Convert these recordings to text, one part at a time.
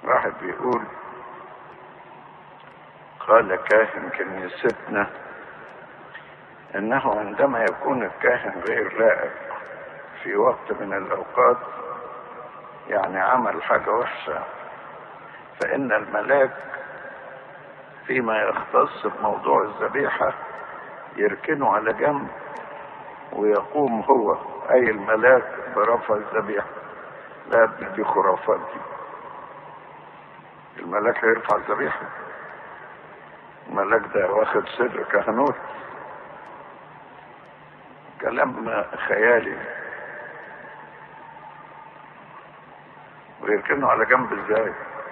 واحد بيقول قال كاهن كنيستنا انه عندما يكون الكاهن غير لائق في وقت من الاوقات يعني عمل حاجه وحشه فان الملاك فيما يختص بموضوع الذبيحه يركنه على جنب ويقوم هو اي الملاك برفع الذبيحه لا يا ابني دي خرافات دي الملاك هيرفع الذبيحه الملاك ده واخد سر كهنوت كلام خيالي ويركنه على جنب ازاي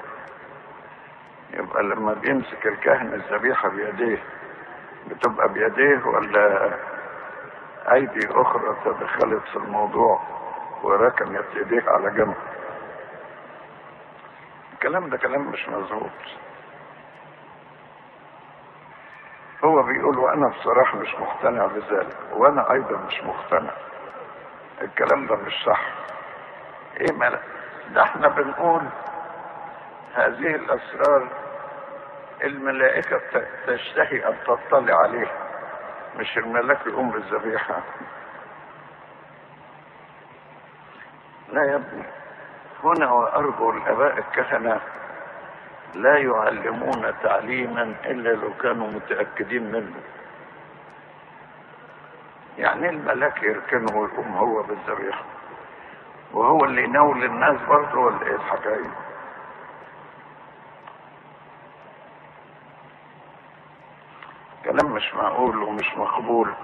يبقى لما بيمسك الكاهن الذبيحة بيديه بتبقى بيديه ولا ايدي اخرى تدخلت في الموضوع وركنت ايديه على جنب الكلام ده كلام مش مظبوط هو بيقول وانا بصراحة مش مقتنع بذلك وانا ايضا مش مقتنع الكلام ده مش صح ايه ملا ده احنا بنقول هذه الاسرار الملائكة تشتهي ان تطلع عليها مش الملاك يقوم بالذبيحة لا يا ابني هنا وارجو الاباء الكهنه لا يعلمون تعليما الا لو كانوا متاكدين منه يعني الملاك يركنه ويقوم هو بالذبيحه وهو اللي يناول الناس برضه ولا ايه الحكايه كلام مش معقول ومش مقبول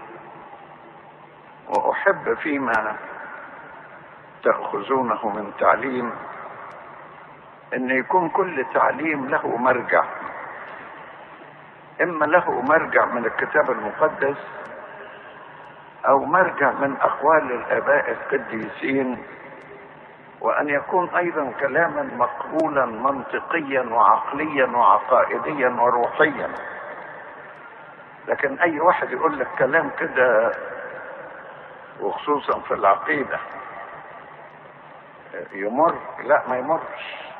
واحب فيما تاخذونه من تعليم ان يكون كل تعليم له مرجع اما له مرجع من الكتاب المقدس او مرجع من اقوال الاباء القديسين وان يكون ايضا كلاما مقبولا منطقيا وعقليا وعقائديا وروحيا لكن اي واحد يقول لك كلام كده وخصوصا في العقيده يمر لا ما يمرش